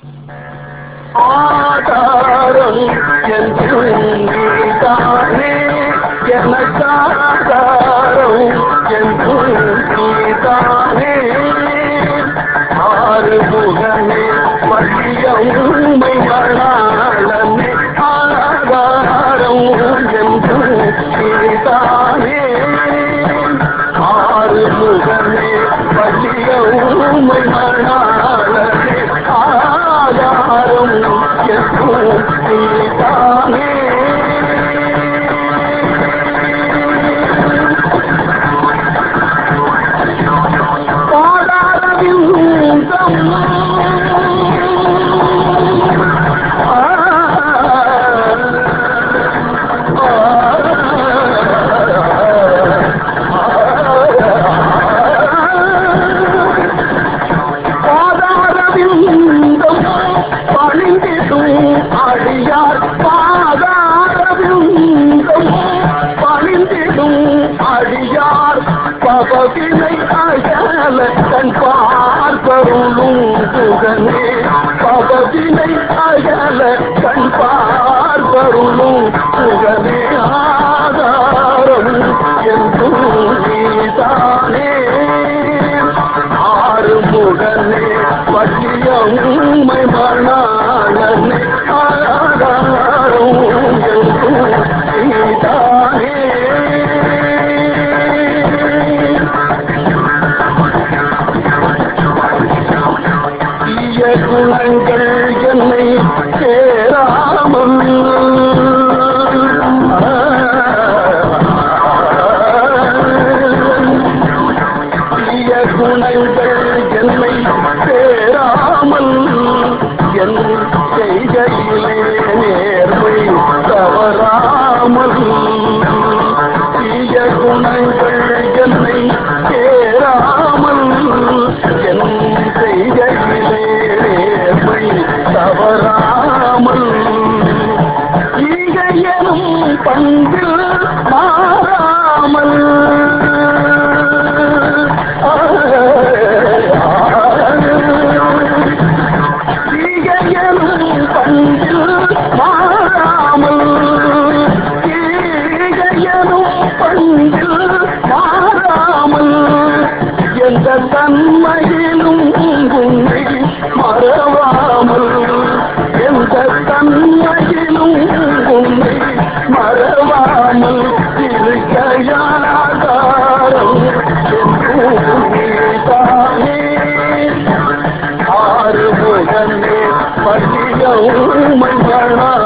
ஆதாரம் என்று நீதானே எனக்காதாரம் என்று நீதானே ஆறுமுகமே வழியம்மை மணாளனே ஆதாரம் என்று நீதானே ஆறுமுகமே வழியம்மை மணாளனே ஆதாரம் என்று நீதானே பாதாரவிந்தம் பணிந்திடும் அடியார் பாதாரவிந்தம் பணிந்திடும் அடியார் பபவினை அகல கண் பார்க்கருளும் புகனே பபவினை அகல கண் பார்க்கருளும் புகனே ஆதாரம் என்றும் நீதானே ஆறுமுகனே பட்டியம்மை மணாளனே ஆதாரம் என்றும் நீதானே தீய குணங்கள் என்னை சேராமல் தீய குணங்கள் என்னை சேராமல் என் செய்கையிலே நேர்மை தவறாமல் தீய குணங்கள் என்னை சேராமல் என் செய்கையிலே நேர்மை தவறாமல் ஈகையனும் பங்கில் மாறாமல் ஈகையனும் பங்கில் மாறாமல் ஈகையனும் பங்கில் மாறாமல் எந்த தன்மையிலும் உன்னை மறவாமல் எந்த தன்மையிலும் உன்னை மறவாமல் இருக்கையாதாரம் நீதானே ஆறுமுகனே பள்ளியவுமை மணாளனே